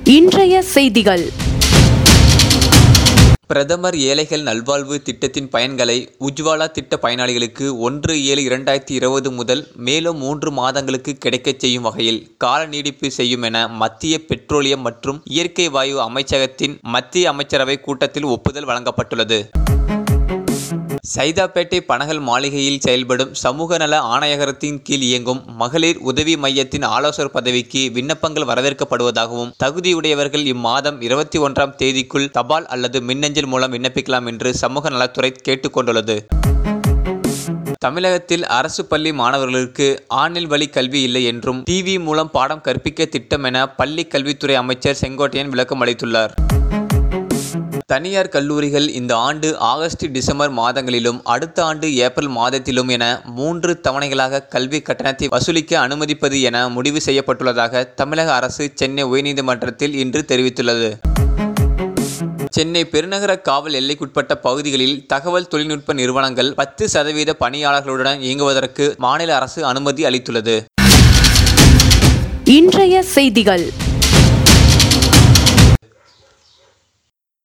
இன்றைய செய்திகள் பிரதமர் ஏழைகள் நல்வாழ்வு திட்டத்தின் பயன்களை உஜ்வாலா திட்ட பயனாளிகளுக்கு ஒன்று ஏழு இரண்டாயிரத்தி இருபது முதல் மேலும் மூன்று மாதங்களுக்கு கிடைக்கச் செய்யும் வகையில் கால நீடிப்பு செய்யும் என மத்திய பெட்ரோலியம் மற்றும் இயற்கை வாயு அமைச்சகத்தின் மத்திய அமைச்சரவை கூட்டத்தில் ஒப்புதல் வழங்கப்பட்டுள்ளது சைதாப்பேட்டை பனகல் மாளிகையில் செயல்படும் சமூக நல ஆணையகத்தின் கீழ் இயங்கும் மகளிர் உதவி மையத்தின் ஆலோசகர் பதவிக்கு விண்ணப்பங்கள் வரவேற்கப்படுவதாகவும் தகுதியுடையவர்கள் இம்மாதம் இருபத்தி ஒன்றாம் தேதிக்குள் தபால் அல்லது மின்னஞ்சல் மூலம் விண்ணப்பிக்கலாம் என்று சமூக நலத்துறை கேட்டுக்கொண்டுள்ளது தமிழகத்தில் அரசு பள்ளி மாணவர்களுக்கு ஆணில் வழி கல்வி இல்லை என்றும் டிவி மூலம் பாடம் கற்பிக்க திட்டம் என பள்ளி கல்வித்துறை அமைச்சர் செங்கோட்டையன் விளக்கம் அளித்துள்ளார் தனியார் கல்லூரிகள் இந்த ஆண்டு ஆகஸ்ட் டிசம்பர் மாதங்களிலும் அடுத்த ஆண்டு ஏப்ரல் மாதத்திலும் என மூன்று தவணைகளாக கல்வி கட்டணத்தை வசூலிக்க அனுமதிப்பது என முடிவு செய்யப்பட்டுள்ளதாக தமிழக அரசு சென்னை உயர்நீதிமன்றத்தில் இன்று தெரிவித்துள்ளது சென்னை பெருநகர காவல் எல்லைக்குட்பட்ட பகுதிகளில் தகவல் தொழில்நுட்ப நிறுவனங்கள் பத்து சதவீத பணியாளர்களுடன் இயங்குவதற்கு மாநில அரசு அனுமதி அளித்துள்ளது இன்றைய செய்திகள்